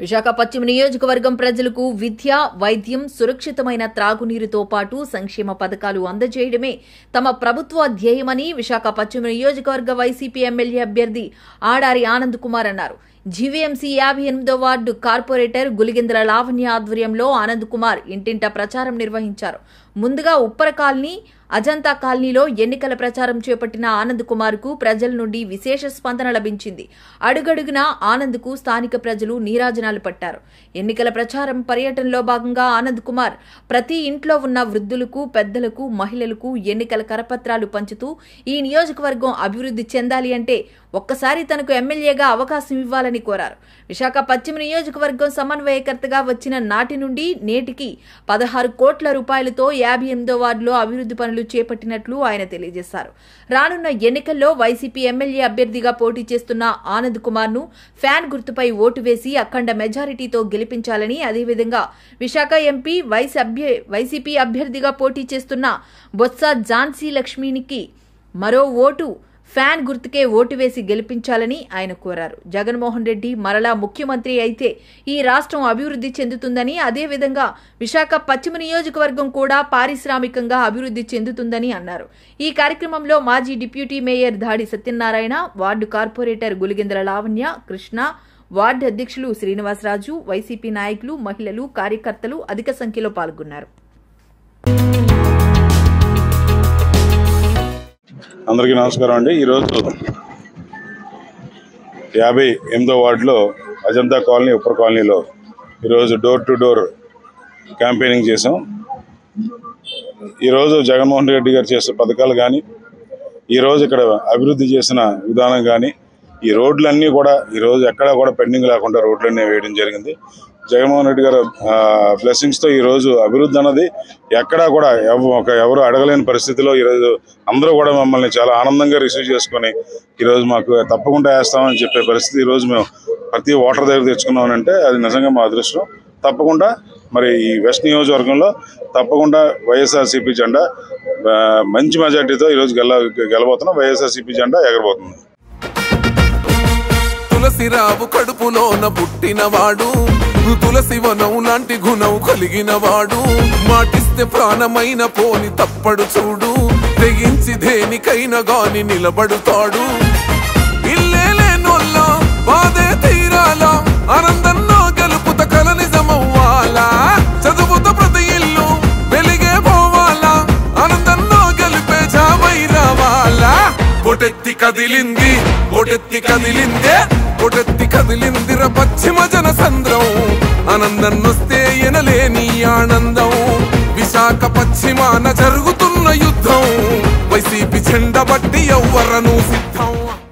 విశాఖ పశ్చిమ నియోజకవర్గం ప్రజలకు విద్య వైద్యం సురక్షితమైన త్రాగునీరుతో పాటు సంక్షేమ పథకాలు అందజేయడమే తమ ప్రభుత్వ ధ్యేయమని విశాఖ పశ్చిమ నియోజకవర్గ వైసీపీ ఎమ్మెల్యే అభ్యర్థి ఆడారి ఆనంద్ కుమార్ అన్నారు జీవీఎంసీ యాభై ఎనిమిదో వార్డు కార్పొరేటర్ గులిగింద్ర లావణ్య ఆధ్వర్యంలో ఆనంద్ కుమార్ ఇంటింట ప్రచారం నిర్వహించారు ముందుగా ఉప్పర కాలనీ అజంతా కాలనీలో ఎన్నికల ప్రచారం చేపట్టిన ఆనంద్ కుమార్ కు ప్రజల నుండి విశేష స్పందన లభించింది అడుగడుగునా ఆనంద్ కు స్థానిక ప్రజలు నీరాజనాలు పట్టారు ఎన్నికల ప్రచారం పర్యటనలో భాగంగా ఆనంద్ కుమార్ ప్రతి ఇంట్లో ఉన్న వృద్ధులకు పెద్దలకు మహిళలకు ఎన్నికల కరపత్రాలు పంచుతూ ఈ నియోజకవర్గం అభివృద్ధి చెందాలి అంటే ఒక్కసారి తనకు ఎమ్మెల్యేగా అవకాశం ఇవ్వాలని కోరారు విశాఖ పశ్చిమ నియోజకవర్గం సమన్వయకర్తగా వచ్చిన నాటి నుండి నేటికి పదహారు కోట్ల రూపాయలతో యాభై ఎనిమిదో వార్డులో అభివృద్ధి పనులు చేపట్టినట్లు ఆయన తెలియజేశారు రానున్న ఎన్నికల్లో వైసీపీ ఎమ్మెల్యే అభ్యర్థిగా పోటీ చేస్తున్న ఆనంద్ కుమార్ ను ఫ్యాన్ గుర్తుపై ఓటు వేసి అఖండ మెజారిటీతో గెలిపించాలని అదేవిధంగా విశాఖ ఎంపీ వైస్ అభ్య వైసీపీ అభ్యర్థిగా పోటీ చేస్తున్న బొత్స ఝాన్సీ లక్ష్మినికి మరో ఓటు ఫ్యాన్ గుర్తుకే ఓటు వేసి గెలిపించాలని ఆయన కోరారు జగన్మోహన్ రెడ్డి మరలా ముఖ్యమంత్రి అయితే ఈ రాష్ట్రం అభివృద్ధి చెందుతుందని అదేవిధంగా విశాఖ పశ్చిమ నియోజకవర్గం కూడా పారిశ్రామికంగా అభివృద్ధి చెందుతుందని అన్నారు ఈ కార్యక్రమంలో మాజీ deputy mayor Dadi Satyanarayana ward corporator గులిగింద్ర లావణ్య కృష్ణ వార్డు అధ్యక్షులు శ్రీనివాసరాజు వైసీపీ నాయకులు మహిళలు కార్యకర్తలు అధిక సంఖ్యలో పాల్గొన్నారు అందరికీ నమస్కారం అండి ఈరోజు యాభై ఎనిమిదో వార్డులో అజంతా కాలనీ ఉప్పర్ కాలనీలో ఈరోజు డోర్ టు డోర్ క్యాంపెయినింగ్ చేసాం ఈరోజు జగన్మోహన్ రెడ్డి గారు చేసే పథకాలు కానీ ఈరోజు ఇక్కడ అభివృద్ధి చేసిన విధానం కానీ ఈ రోడ్లన్నీ కూడా ఈరోజు ఎక్కడా కూడా పెండింగ్ లేకుండా రోడ్లన్నీ వేయడం జరిగింది జగన్మోహన్ రెడ్డి గారు బ్లెస్సింగ్స్తో ఈరోజు అభివృద్ధి అన్నది ఎక్కడా కూడా ఎవ- ఒక ఎవరు అడగలేని పరిస్థితిలో ఈరోజు అందరూ కూడా మమ్మల్ని చాలా ఆనందంగా రిసీవ్ చేసుకొని ఈరోజు మాకు తప్పకుండా వేస్తామని చెప్పే పరిస్థితి ఈరోజు మేము ప్రతి ఓటర్ దగ్గర తెచ్చుకున్నామనంటే అది నిజంగా మా అదృష్టం తప్పకుండా మరి ఈ వెస్ట్ నియోజకవర్గంలో తప్పకుండా వైఎస్ఆర్సీపీ జెండా ఆ, మంచి మెజార్టీతో ఈరోజు గెల గెలబోతున్నాం వైఎస్ఆర్సీపీ జెండా ఎగరబోతుంది తులసిరావు కడుపులోన పుట్టినవాడు తులసి వనం లాంటి గుణం కలిగినవాడు మాటిస్తే ప్రాణమైన పోని తప్పడు చూడు తెగించి దేనికైనా గాని నిలబడుతాడు ఇల్లే లేనోళ్ళ బాధే తీరాలా ఆనందంలో గెలుపుత కల నిజమవ్వాలా చదువుతో ప్రతి ఇల్లు వెలిగే పోవాలా ఆనందంలో గెలిపే జామై రావాలా పొటెత్తి కదిలింది పొటెత్తి కదిలిందే పొటెత్తి కదిలిందిర పశ్చిమ జన సంద్రం ఆనందం వస్తే ఎనలేని ఆనందం విశాఖ పశ్చిమాన జరుగుతున్న యుద్ధం వైసీపీ చెండ బట్టి ఎవ్వరను సిద్ధం